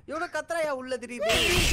எவ்வளவு கத்துறாயா உள்ள திடீர்னு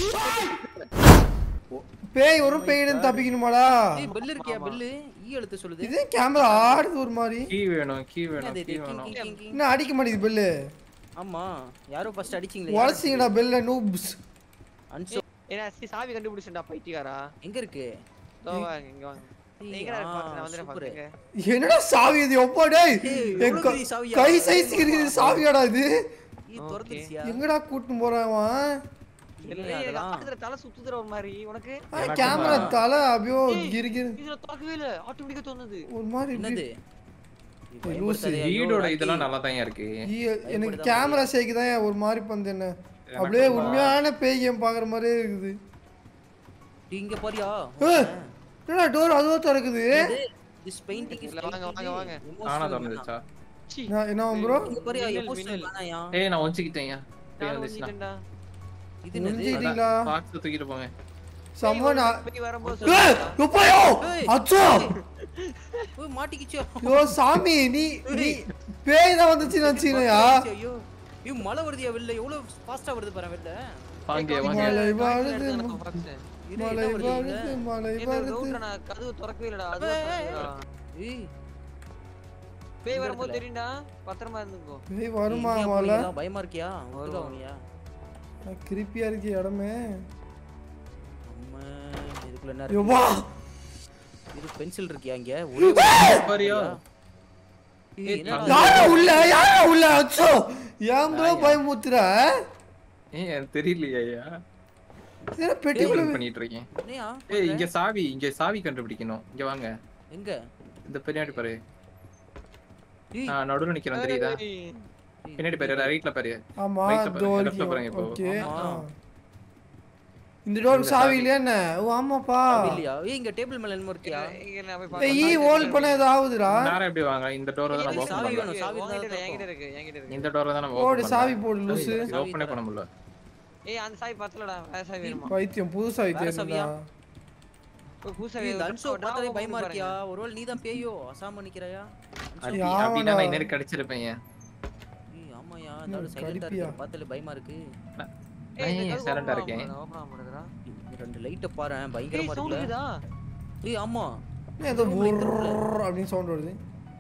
பேய் வரும் பேயிடும் தப்பிக்கணுமாடா ஏய் பெல் இருக்கியா பெல் ஈ எழுத்து சொல்லுது இது கேமரா ஆடுது ஒரு மாதிரி கீ வேணும் கீ வேணும் என்னது கீ இது? வேணும் கிங், கிங், கிங். இன்னும் அடிக்க மாட்டேங்குது பெல்லு ஆமா யாரோ ஃபர்ஸ்ட் அடிச்சீங்களே உடச்சிங்கடா பெல்ல நூப்ஸ் அன்சோ ஏன்னா சி சாவி கண்டுபிடிச்சா பைத்தியக்காரா எங்க இருக்கு இதோ வாங்க இங்க வாங்க ஏய், நீங்க ஆ, நான் வந்துடுறேன் சூப்பரு. பாத்துங்க என்னடா சாவி இது எப்பா டேய் ஏய், என் எவ்வளவு க- பெரிய சாவியா? கை சைஸ் இருக்குது சாவியாடா இது ஈ துரத்துச்சியா எங்கடா கூட்டிட்டு போறான் அவன் இல்ல இல்லையா எனக்கு அதெல்லாம்? ஆத்துல தலை சுத்துதுற ஒரு மாதிரி உனக்கு கேமரா தலை அப்படியோ கிரிகிரு இதுல திறக்கவே இல்ல ஆட்டோமேட்டிக்கா தோணுது ஒரு மாதிரி என்னது இருக்கு. நீ பயப்படுத்தாதே, ஐயோ, வீடோட ராக்கி. இதெல்லாம் நல்லா தான் இருக்கு ஈ- எனக்கு கேமரா சேக்குதான் ஒரு மாதிரி பண்ணது என்ன அப்படியே உண்மையான பேய் கேம் பாக்குற மாதிரியே இருக்குது நீ இங்க பாரியா ஏய், என்னடா டோர் அதுவும் திறக்குது this painting is இல்ல, வாங்க, வாங்க, வாங்க. ஆனா emotional திறந்துச்சா சீ நான் என்ன ப்ரோ இங்க பாரியா மின்னல், emotional மின்னல். வேணாயா? ஏய் நான் ஒஞ்சிக்கிட்டேன் பேய் நானும் வந்துச்சுன்னா வந்துட்டேன்டா. இது என்னது முடிஞ்சிட்டீங்களா பாக்ஸ் தூக்கிட்டு போங்க சம்மன் பேய் வரும்போது ஏய் சொல்லுடா. எப்பயோ ஏய். அச்சோ ஓய் மாட்டிக்கிச்சோ யோ சாமி நீ நீ பேய் தான் வந்துச்சு நினைச்சீனயா ஐயோ ஐயோ மழை வருதுயா வெளில எவ்வளவு ஃபாஸ்டா வருது பாரு வெளில வாங்க வாங்க மழை காய்ச்சல் வருது எடுத்து நான் box. இரு, மழை என்ன வருது வருது இங்க? மழை என்ன வருது router நான் கதவு திறக்கவே இல்லடா அது ஏய், ஏய், திறக்குதுடா. ஏய் பேய் இந்த வரும்போது இடத்துல. தெரியும்டா பத்திரமா இருந்துக்கோ பேய் வருமா இங்கேயா மழை போனீங்களா? பயமா இருக்கியா ஒத்துக்கா வரும். உனியா கிரிப்பியா இருக்கு இடமே அம்மா இதுக்குள்ள என்ன இருக்கு யோவா இது பென்சில் இருக்கியா இங்க ஒரே பாரியா ஏய், என்னடா யாரா உள்ள யாரா உள்ள அச்சோ ஏன் ப்ரோ பயமுத்துற ஏய் எனக்கு தெரியலையா என்ன பெட்டிக்குள்ள பண்ணிட்டு இருக்கேன் என்னையா ஏய் இங்க சாவி இங்க சாவி கண்டுபிடிக்கணும் இங்க வாங்க எங்க இந்த பின்னாடி பாரு ஏய், நான் நடுவுல நிக்கிறேன் தெரியுதா ஏய், ஏய், பின்னாடி பாரு ரைட்ல பாரு ஆமா Right ல பாருங்க, டோர் left ல பாருங்க இப்போ. ஓகே ஆமா. இந்த டோர் சாவி இல்லையா என்ன ஓ ஆமாப்பா சாவி இல்லையா ஏய் இங்க டேபிள் மேல என்னமோ இருக்கியா இங்க நான் போய் ஏய் பார்க்கறேன். ஈ ஹோல் பண்ண ஏதோ ஆகுதுடா நேரம் எப்படி வாங்க இந்த டோரை தான் நம்ம ஏய், ஓபன் சாவி பண்ணலாம் வேணும், சாவி உன்கிட்ட இருந்தா இல்ல, என்கிட்ட இருக்கு என்கிட்ட இருக்கு இந்த டோரை தான் நம்ம போடு ஓபன் சாவி பண்ணலாம் போடு லூசு சாவி ஓபனே தரேன். பண்ண முடியல ஏய் அந்த சாவி பத்தலடா வேற சாவி வேணுமா பைத்தியம் புது சாவி வேற தேடுடா சாவியா? ஒரு புது ஏய், சாவி இந்த அன்சோ drop பார்த்தாலே open பயமா பண்ணி இருக்கியா ஒருவேளை நீ தான் பேயோ அசாம நிக்கிறையா அப்படி யாவனா? அப்படின்னா நான் இன்னும் கிடைச்சிருப்பேன் ஏன் ஏய் ஆமாயா அதாவது ம், சைலண்டா கடுப்பியா. இருக்கு பார்த்தாலே பயமா இருக்கு பாருங்க. ஏய், இந்த ஏய், கதவு silent ஆ open இருக்கேன். ஆக மாட்டேங்குதுடா, open ஆக மாட்டேங்குதுடா. இந்த ரெண்டு லைட்ட பாரு ஏய், பயங்கரமா sound இருக்குல்ல இருக்குதா? ஏய் ஆமா ஏதோ room light இருக்குல்ல? புர்ர் அப்படின்னு சவுண்ட் வருது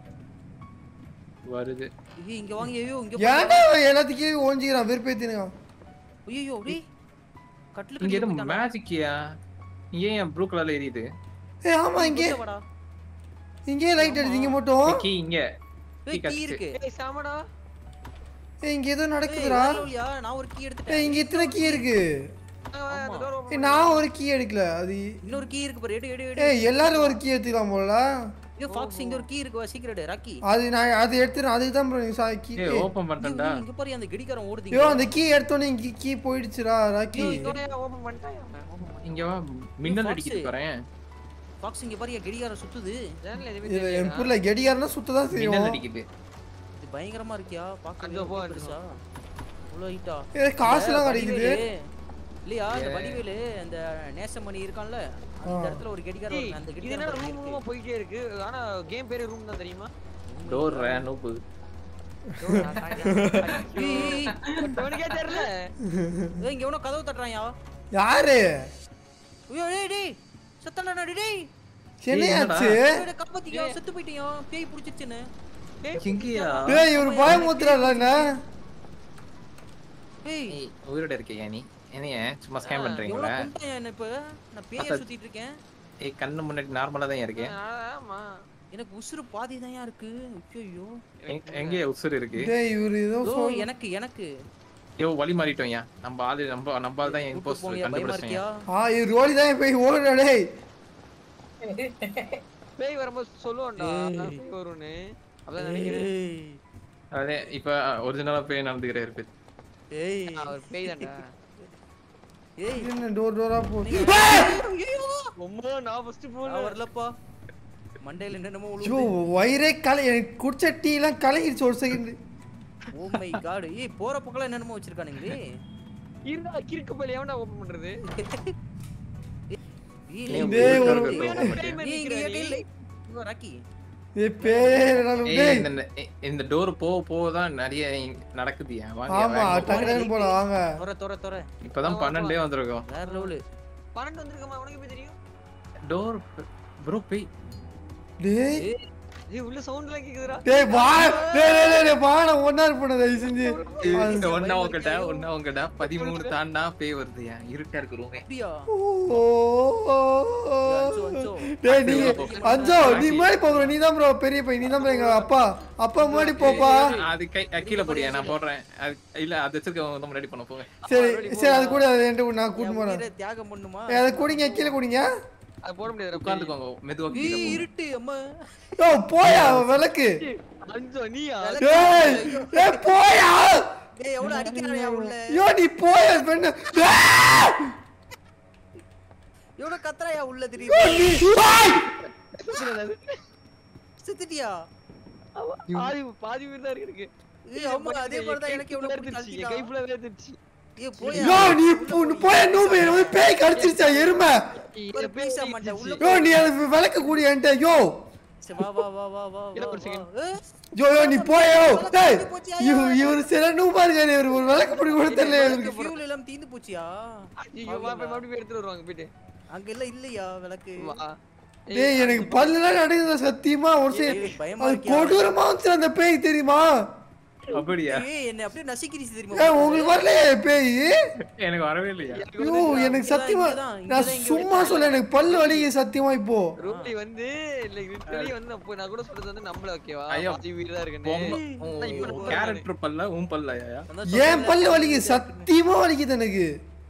வருது ஏய் இங்க வாங்க ஐயோ இங்க ஏன்டா இவன் எல்லாத்துக்கும் ஓஞ்சிக்கிறான் வெறுப்பேத்தினுங்க ஐயோ டேய் கட்டிலுக்கு இங்க கீழே எதுவும் போயிட்டானா? மேஜிக்கியா ஏன் என் ப்ளூ கலர்ல எரியுது ஏய் ஆமா இங்கே உள்ள வாடா. இங்கே லைட் அடிச்சு இங்க மட்டும் கீ இங்க ஏய் கீ கீ இருக்கு ஏய், செமடா. ஏய் இங்க ஏதோ ஏய் நடக்குதுடா வேற level யா, நான் ஒரு கீ எடுத்துட்டேன் ஏய் இங்க இத்தனை கீ இருக்கு வாங்க, வாங்க, அந்த door open ஏய் நான் ஒரு கீ எடுக்கல அது இன்னொரு கீ இருக்கு பாரு எடு எடு எடு ஏய் எல்லாரும் ஒரு கீ எடுத்துக்கலாம் போல ஏய் ஃபாக்ஸ் இங்க ஒரு கீ இருக்கு வா சீக்கிரம் எடு ராக்கி அது நான் அது எடுத்துறேன் அதுக்கு தான் ப்ரோ சா கீ ஏய் ஓபன் பண்ணிட்டேன்டா ஐயோ, இங்க பாரு அந்த கடிகாரம் ஓடுது ஐயோ அந்த கீ எடுத்தோன்னே இங்க கீ போயிடுச்சுடா ராக்கி பண்ணி open பண்ணிட்டாயா அவன்? Open பண்ணி. இங்க வா மின்னல் Fox. அடிக்குது பாறேன் ஃபாக்ஸ் இங்க பாரு கடிகாரம் சுத்துது ஜன்னல் எதுவுமே இது தெரியலடா. என் புரியல கெடியாருன்னா சுத்ததான் மின்னல் செய்யும் அடிக்குது இது பயங்கரமா இருக்கியா பாக்க அங்க போ, பெருசா இவ்வளவு ஹைட்டா ஏய் காசுலாம் கிடைக்குது இல்லையா இந்த வடிவேலு அந்த நேசமணி இருக்கான்ல அந்த இடத்துல ஒரு கடிகாரம் ஏய், இருக்கு. அந்த இது என்னடா கடிகாரம் room room ஆ போயிட்டே இருக்கு ஆனா கேம் பேரு ரூம் தான் தெரியுமா டோர் நூப்பு உனக்கே தெரியல ஏய் இங்க எவனோ கதவு தட்டுறான்யா யாரு ஐயோ டேய் டேய் சத்தண்டா டேய் டேய் என்னையாச்சு டேய், காப்பாத்திக்கோ செத்து போயிட்டியோ பேய் புடிச்சிருச்சுன்னு எங்கயா ஏய் இவர் பயமுத்துறாருல என்ன ஏய் ஏய், உயிரோட இருக்கியா நீ என்னைய சும்மா ஸ்கேன் எவ்வளவு பண்றீங்களா கொண்டாயா என்ன இப்ப நான் பேய அதான். சுத்திட்டு இருக்கேன் ஏய் கண்ணு முன்னாடி நார்மலா தான் இருக்கேன் ஆமா எனக்கு உசுறு பாதி தான் இருக்கு ஐயோ எங்க- எங்கேயா உசுர் இருக்கு டேய் இவர் ஏதோ ஓ சொல் எனக்கு எனக்கு ஐயோ வழி மாறிட்டோம் ஏன் நம்ம ஆளு நம்ம நம்ம ஆள் தான் என் கூட்டு போஸ்ட் போங்க பயமா கண்டுபிடிச்சேன் இருக்கியா ஆ இவர் ரோலி தான் போய் ஓடுறா டேய் பேய் வரும்போது சொல்லுவோம்டா ஏய். பேய் வரும்னு அதான் நினைக்கிறேன் ஏய் அதே இப்ப ஒரிஜினலா போய் நடந்துக்கிறேன் இருப்பேன் ஏய் அவர் பேய் தான்டா ஏய் என்ன டோர் டோரா போகுது ஐயோ ரொம்ப நான் ஃபர்ஸ்ட் நான் போன வரலப்பா மண்டையில என்னென்னமோ ஐயோ உழுவுது வயிறே கலை எனக்கு குடிச்ச டீ எல்லாம் கலங்கிருச்சு ஒரு செகண்ட் ஓ மை காட் ஏய் போற பக்கம் என்னென்னமோ வச்சிருக்கானுங்களே இருந்தா கிறுக்கு போல எவன்டா ஓபன் பண்றது ஏய், ஏய், டேய், ஒரு- ஒரு- ஒரு- ஏய், இங்க ஏன் கையில light? இங்க ராக்கி ஏய் பேயே இல்லடா, ஏய், டேய். இந்த இந்த டோர் போக போக தான் நிறைய நடக்குதுயா வாங்க ஆமா வேகமா டக்கு போலாம். டக்குன்னு போலாம் வாங்க தொற தொற தொற இப்பதான் பன்னெண்டே வந்திருக்கோம் வேற லெவலு பன்னெண்டு வந்திருக்கமா உனக்கு எப்படி தெரியும் டோர் ப்ரோ போய் டேய் ஏய் உள்ள சவுண்ட் எல்லாம் கேக்குதுடா டேய் வா டேய் டேய் டேய், டேய் வாடா ஒண்ணா இருப்பேன் தயவு செஞ்சு இந்த ஒன்னா உங்ககிட்ட ஒன்னா உங்ககிட்ட பதிமூணு தாண்டா பேய் வருதுயா இருட்டா இருக்கு ரூமே அப்படியா ஓ அஞ்சோ, அஞ்சோ. டேய் நீ அஞ்சோ நீ முன்னாடி போகிற நீ தான் ப்ரோ பெரிய பையன் நீ தான் bro எங்க அப்பா அப்பா முன்னாடி போப்பா அது கை அஹ் கீழே போடியா நான் போடுறேன் அது- இல்ல அது வச்சிருக்க ரெடி பண்ண போங்க சரி சரி அது கூட அது என்கிட்ட கொடு, நான் கூட்டு என் போறேன் உயிரை தியாகம் பண்ணுமா ஏய், அதை குடிங்க கீழே குடிங்க அது போட முடியாது உட்காந்துக்கோங்க மெதுவா கீழே ஏய், போங்க. இருட்டு அம்மா யோ போயா விளக்கு அஞ்சோ நீயா ஏய் ஏய் போயா டேய் எவ்வளவு அடிக்கிறாயா உள்ள யோ நீ போயா பெண்ணு ஏய்! எவ்வளவு கத்துறாயா உள்ள யோ, தெரியுது நீ- ஏய்! செத்துட்டியா பாதி பாதி உயிர் தான் இருக்கு ஏய் ஆமா அதே மாதிரி தான் எனக்கு எவ்வளவு என் கை கை ஃபுல்லா வேர்த்துச்சு ஏய் போயா யோ நீ போ- நீ போயா நூபு எனக்கு வந்து பேய் கடிச்சிருச்சா எருமை ஒரு பீஸா மாட்டேன் உள்ள யோ நீ அது விளக்கு கூடி என்கிட்ட யோ சரி, வா வா வா வா வா இரு, வா, ஒரு வா. second. ஏய், யோ யோ நீ போயோ டேய் போச்சு, இவர் இவர் சில நூபா இருக்காரு இவர் ஒரு விளக்கு பிடி கூட தெரியல விளக்கு இவருக்கு fuel எல்லாம் தீந்து போச்சியா ஐயோ வா போய் மறுபடியும் எடுத்துட்டு வருவாங்க போயிட்டு அங்க எல்லாம் இல்லையா விளக்கு வா டேய் எனக்கு பல்லுலாம் நடக்குது சத்தியமா ஒரு சே ஏய், பயமா அது இருக்கியா? கொடூரமா வந்துச்சு அந்த பேய் தெரியுமா அப்படியா ஏய் என்ன அப்படியே நசிக்கிரிச்சு தெரியுமா ஏய் உங்களுக்கு வரலையே பேய் எனக்கு வரவே இல்லையா ஐயோ எனக்கு சத்தியமா இங்கதான், நான் இங்கதான், இங்க சும்மா சொல்ல எனக்கு பல்லு வலிக்கு சத்தியமா இப்போ ரூபி வந்து லைக் லிட்டரலி வந்து அப்போ நான் கூட சொல்றது வந்து நம்மள ஓகேவா ஐயோ. பாதி உயிர் தான் இருக்குன்னு உங்க கேரக்டர் பல்ல உன் பல்லையா அதான் ஏன் பல்லு வலிக்குது சத்தியமா வலிக்குது எனக்கு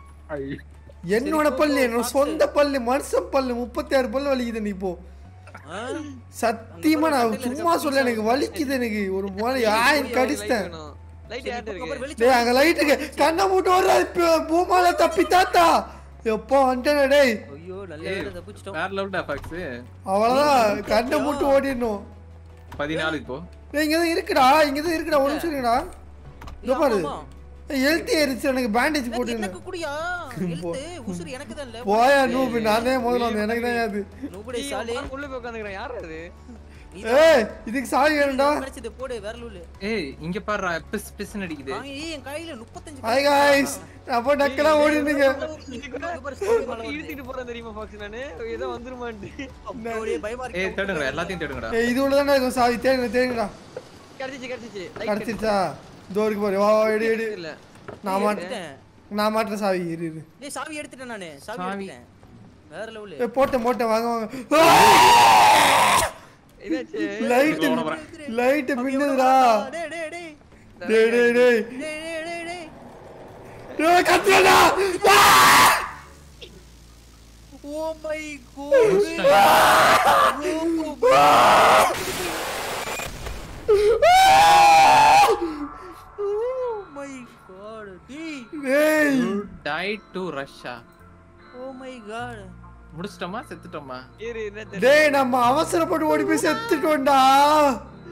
என்னோட பல்லு என்னோட சொந்த பல்லு மனுஷன் பல்லு முப்பத்தி ஆறு பல்லு வலிக்குது எனக்கு இப்போ ஆ? சத்தியமா நான் சும்மா சொல்ல எனக்கு வலிக்குது எனக்கு ஒரு மாதிரி ஆயின் கடிச்சிட்டேன் லைட் சரி, யார்ட்ட அப்புறம் இருக்கு வெளிச்சம் டேய் அங்க லைட்டுக்கு கண்ணை மூட்டு வர்ற பூமால தப்பி தாத்தா எப்போ வந்துட்டேனே டேய் ஐயோ நல்ல வேளை தப்பிச்சிட்டோம் வேற லெவல் ஃபாக்ஸ் அவ்வளவுதான் கண்ணை மூட்டு ஓடிடணும் பதினாலு இப்போ டேய் இங்க தான் இருக்குடா இங்க தான் இருக்குடா ஒரு நிமிஷம் இருக்குடா இதோ பாரு ஆமா. ஹெல்த்தி ஆயிருச்சு எனக்கு பேண்டேஜ் எனக்கு போட்டு எனக்கு குடியா எழுத்து உசுறு எனக்கு தான் இல்ல போயா நூபு நானே முதல்ல வந்து எனக்கு தான் அது நூபுடே சாலி உள்ள போய் உட்காந்துக்கிறேன் யார் அது ஏய் இதுக்கு சாவி வேணும்டா கிடைச்சது போடு வேற லூலு ஏய் இங்க பாரு பிஸ் பிஸ் அடிக்குது வாங்கி ஏய், என் கையில 35 ஹாய் காய்ஸ் அப்போ டக்கெல்லாம் ஓடினுங்க இழுத்துட்டு போறேன் தெரியுமா ஃபாக்ஸ் நானு ஏதோ வந்துருமான்ட்டு அப்படியே பயமா ஏய் இருக்கு தேடுங்கடா எல்லாத்தையும் தேடுங்கடா ஏய் இது உள்ள தானே இருக்கும் சாவி தேடுங்க தேடுங்கடா கிடைச்சிச்சு கிடைச்சிச்சு கிடைச்சிருச்சா இதோ இருக்கு பாரு வா வா எடு எடு இல்ல நான் மாட்டேன் எடுத்துட்டேன் நான் மாட்டேன் சாவி இரு இரு டேய் சாவி எடுத்துட்டேன் நானு சாவி சாவி. எடுத்துட்டேன் வேற லெவலு ஏய் போட்டேன் போட்டேன் வாங்க வாங்க என்னாச்சு லைட் ஓட போறேன். லைட் மின்னுதுடா டேய் டேய் டேய் டேய் டேய் டேய் டேய் டேய் டேய் டேய் டேய் கத்துடா oh my god oh my god டேய் டேய் die to Russia oh my god முடிச்சிட்டோமா செத்துட்டோமா இரு என்ன டேய் நம்ம அவசரப்பட்டு ஓடி போய் செத்துட்டோம்டா